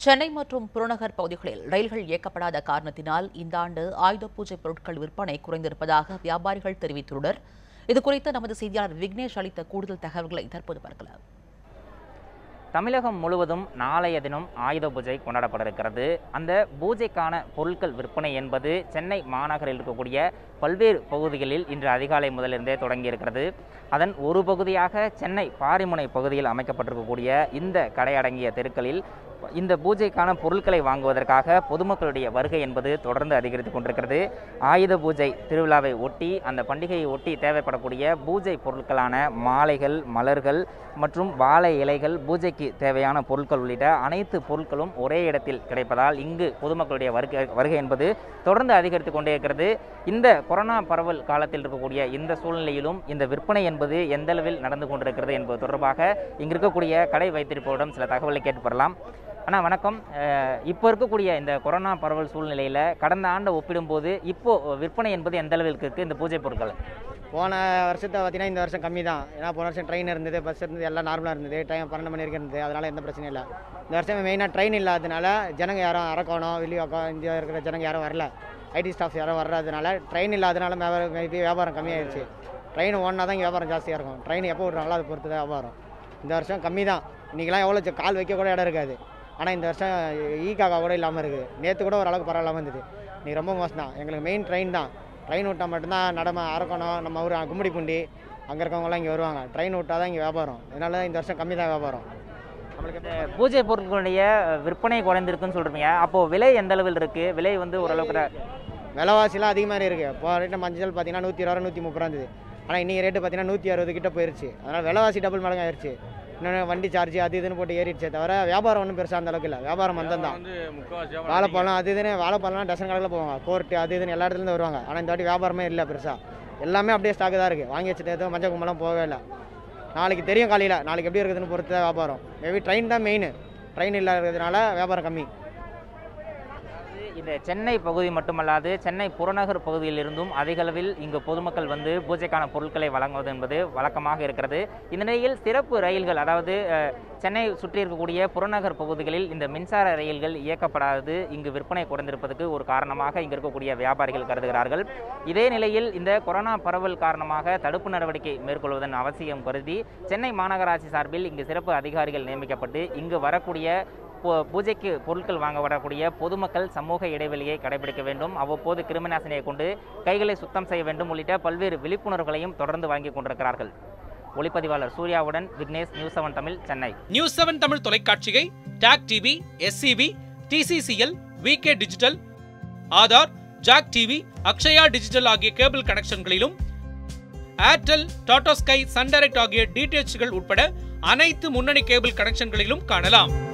சென்னை மற்றும் புறநகர் பகுதிகளில் ரயில்கள் இயக்கப்படாத காரணத்தினால் இந்த ஆண்டு ஆயுத பூஜை பொருட்கள் விற்பனை குறைந்திருப்பதாக வியாபாரிகள் தெரிவித்துள்ளனர் இதுகுறித்து நமது செய்தியாளர் விக்னேஷ் அளித்த கூடுதல் தகவல்களை தற்போது பார்க்கலாம் தமிழகம் முழுவதும் நாளைய தினம் ஆயுத பூஜை கொண்டாடப்பட இருக்கிறது அந்த பூஜைக்கான பொருட்கள் விற்பனை என்பது சென்னை மாநகரில் இருக்கக்கூடிய பல்வேறு பகுதிகளில் இன்று அதிகாலை முதலிருந்தே தொடங்கி இருக்கிறது அதன் ஒரு பகுதியாக சென்னை பாரிமுனை பகுதியில் அமைக்கப்பட்டிருக்கக்கூடிய இந்த கடையடங்கிய தெருக்களில் இந்த பூஜைக்கான பொருட்களை வாங்குவதற்காக பொதுமக்களுடைய வருகை என்பது தொடர்ந்து அதிகரித்து கொண்டிருக்கிறது ஆயுத பூஜை திருவிழாவை ஒட்டி அந்த பண்டிகையை ஒட்டி தேவைப்படக்கூடிய பூஜை பொருட்களான மாலைகள் மலர்கள் மற்றும் வாழை இலைகள் பூஜைக்கு தேவையான பொருட்கள் உள்ளிட்ட அனைத்து பொருட்களும் ஒரே இடத்தில் கிடைப்பதால் இங்கு பொதுமக்களுடைய வருகை வருகை என்பது தொடர்ந்து அதிகரித்து கொண்டே இருக்கிறது இந்த கொரோனா பரவல் காலத்தில் இருக்கக்கூடிய இந்த சூழ்நிலையிலும் இந்த விற்பனை என்பது எந்த அளவில் நடந்து கொண்டிருக்கிறது என்பது தொடர்பாக இங்கு இருக்கக்கூடிய கடை வைத்திருப்பவரிடம் சில தகவலை கேட்டு பெறலாம் அண்ணா வணக்கம் அஹ், இப்போ இருக்கக்கூடிய இந்த கொரோனா பரவல் சூழ்நிலையில் கடந்த ஆண்டை ஒப்பிடும்போது இப்போ விற்பனை என்பது எந்த அளவிற்கு இருக்குது இந்த பூஜை பொருட்கள் போன வருஷத்தை பார்த்தீங்கன்னா இந்த வருஷம் கம்மி தான் ஏன்னா போன வருஷம் ட்ரெயின் இருந்தது பஸ் இருந்தது எல்லாம் நார்மலாக இருந்தது டைம் பன்னெண்டு மணி வரைக்கும் இருந்தது அதனால் எந்த பிரச்சனையும் இல்லை இந்த வருஷம் மெயினாக ட்ரெயின் இல்லாததுனால ஜனங்க யாரும் அரக்கோணம் வெளியோக்கம் இந்தியா இருக்கிற ஜனங்க யாரும் வரல ஐடி ஸ்டாஃப் யாரும் வர்றதுனால ட்ரெயின் இல்லாததுனால வியாபாரம் மேபி வியாபாரம் கம்மியாயிருச்சு ட்ரெயின் ஓடினா தான் இங்கே வியாபாரம் ஜாஸ்தியாக இருக்கும் ட்ரெயின் எப்போ விட்றாங்களோ அதை பொறுத்து தான் வியாபாரம் இந்த வருஷம் கம்மி தான் இன்றைக்கெலாம் எவ்வளோ சே- கால் வைக்க கூட இடம் இருக்காது ஆனால் இந்த வருஷம் ஈ காக்கா கூட இல்லாமல் இருக்குது நேற்று கூட ஓரளவுக்கு பரவாயில்லாமல் இருந்தது இன்னைக்கு ரொம்ப மோசம் தான் எங்களுக்கு மெயின் ட்ரெயின் தான் ட்ரெயின் விட்டால் மட்டும்தான் நடம அரக்கணும் நம்ம ஊர் கும்மிடிப்பூண்டி அங்கே இருக்கவங்களாம் இங்கே வருவாங்க ட்ரெயின் விட்டால் தான் இங்கே வியாபாரம் அதனால தான் இந்த வருஷம் கம்மி தான் வியாபாரம் நம்மளுக்கு இந்த பூஜை பொருட்களுடைய விற்பனை குறைந்திருக்குன்னு சொல்றீங்க அப்போ விலை எந்த அளவில் இருக்கு விலை வந்து ஓரளவுக்கு ர- விலைவாசிலாம் அதிகமாக இருக்குது இப்போ ரேட்டு மஞ்சள் பார்த்தீங்கன்னா நூற்றி இருபது நூற்றி முப்பது ரூபா இருந்தது ஆனால் இன்றைக்கி ரேட்டு பார்த்தீங்கன்னா நூற்றி அறுபது கிட்ட போயிருச்சு அதனால் விலைவாசி டபுள் மடங்கு ஆயிடுச்சு இன்னொன்று வண்டி சார்ஜ் அது இதுன்னு போட்டு ஏறிடுச்சே தவிர வியாபாரம் ஒன்றும் பெருசாக அந்த அளவுக்கு இல்லை வியாபாரம் மந்தம் தான் வந்து முக்கால்வாசி வாழைப்பழம் அது இதுன்னு வாழைப்பழம்லாம் டசன் கணக்கில் போவாங்க கோர்ட்டு அது இதுன்னு எல்லா இடத்துலேருந்து வருவாங்க ஆனால் இந்த வாட்டி வியாபாரமே இல்லை பெருசாக எல்லாமே அப்படியே ஸ்டாக்கு தான் இருக்குது வாங்கி வச்சுட்டு எதுவும் மஞ்சள் கும்பலாம் போகவே இல்லை நாளைக்கு தெரியும் காலையில் நாளைக்கு எப்படி இருக்குதுன்னு பொறுத்து தான் வியாபாரம் மேபி ட்ரெயின் தான் மெயின் ட்ரெயின் இல்லாததுனால வியாபாரம் கம்மி இந்த சென்னை பகுதி மட்டுமல்லாது சென்னை புறநகர் பகுதியிலிருந்தும் அதிக அளவில் இங்கு பொதுமக்கள் வந்து பூஜைக்கான பொருட்களை வழங்குவது என்பது வழக்கமாக இருக்கிறது இந்த நிலையில் சிறப்பு ரயில்கள் அதாவது அஹ், சென்னை சுற்றி இருக்கக்கூடிய புறநகர் பகுதிகளில் இந்த மின்சார ரயில்கள் இயக்கப்படாதது இங்கு விற்பனை குறைந்திருப்பதற்கு ஒரு காரணமாக இங்கு இருக்கக்கூடிய வியாபாரிகள் கருதுகிறார்கள் இதே நிலையில் இந்த கொரோனா பரவல் காரணமாக தடுப்பு நடவடிக்கை மேற்கொள்வதன் அவசியம் கருதி சென்னை மாநகராட்சி சார்பில் இங்கு சிறப்பு அதிகாரிகள் நியமிக்கப்பட்டு இங்கு வரக்கூடிய பூ- பூஜைக்கு பொருட்கள் வாங்க வரக்கூடிய பொதுமக்கள் சமூக இடைவெளியை கடைபிடிக்க வேண்டும் அவ்வப்போது கிருமிநாசினியை கொண்டு கைகளை சுத்தம் செய்ய வேண்டும் உள்ளிட்ட பல்வேறு விழிப்புணர்வுகளையும் தொடர்ந்து வாங்கி கொண்டிருக்கிறார்கள் ஒளிப்பதிவாளர் சூர்யாவுடன் Vignesh news seven Tamil Chennai news seven Tamil தொலைக்காட்சியை டாக் TV SCB TCCL VK digital Aadhaar ஜாக் டிவி அக்ஷயா டிஜிட்டல் ஆகிய கேபிள் கனெக்ஷன்களிலும் Airtel Tata Sky Sun Direct ஆகிய டிடிஎச்கள் உட்பட அனைத்து முன்னணி கேபிள் கனெக்ஷன்களிலும் காணலாம்